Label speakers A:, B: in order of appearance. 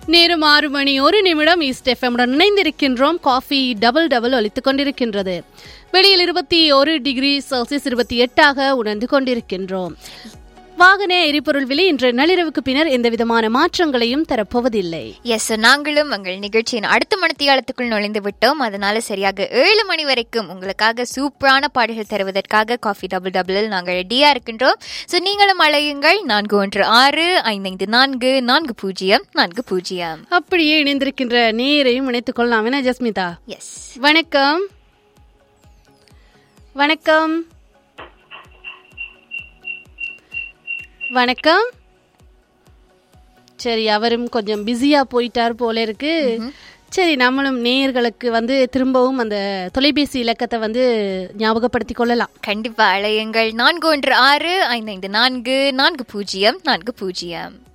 A: நேரம் ஆறு மணி ஒரு நிமிடம் ஈஸ்ட் எஃப்எம்முடன் இணைந்திருக்கின்றோம் காஃபி டபுள் டபுள் ஒலித்துக் கொண்டிருக்கின்றது வெளியில் இருபத்தி ஒரு டிகிரி செல்சியஸ் இருபத்தி எட்டாக உணர்ந்து கொண்டிருக்கின்றோம் வாகன எரிபொருள் விலை இன்று நள்ளிரவுக்கு பின்னர் எந்த விதமான மாற்றங்களையும் தரப்போவதில்லை
B: எஸ் நாங்களும் உங்கள் நிகழ்ச்சியின் அடுத்த மணித்தியாலத்துக்குள் நுழைந்து விட்டோம் அதனால சரியாக ஏழு மணி வரைக்கும் உங்களுக்காக சூப்பரான பாடல்கள் தருவதற்காக காஃபி டபுள் டபுளில் நாங்கள் ரெடியா இருக்கின்றோம் ஸோ நீங்களும் அழையுங்கள் நான்கு ஒன்று ஆறு ஐந்து நான்கு நான்கு பூஜ்ஜியம் நான்கு பூஜ்ஜியம்
A: அப்படியே இணைந்திருக்கின்ற நேரையும் இணைத்துக் கொள்ளலாம் என்ன ஜஸ்மிதா
B: எஸ்
A: வணக்கம் வணக்கம் வணக்கம் சரி அவரும் கொஞ்சம் பிஸியா போயிட்டார் போல இருக்கு சரி நம்மளும் நேயர்களுக்கு வந்து திரும்பவும் அந்த தொலைபேசி இலக்கத்தை வந்து ஞாபகப்படுத்திக் கொள்ளலாம்
B: கண்டிப்பா அழையுங்கள் நான்கு ஒன்று ஆறு ஐந்து நான்கு நான்கு பூஜ்ஜியம் நான்கு பூஜ்ஜியம்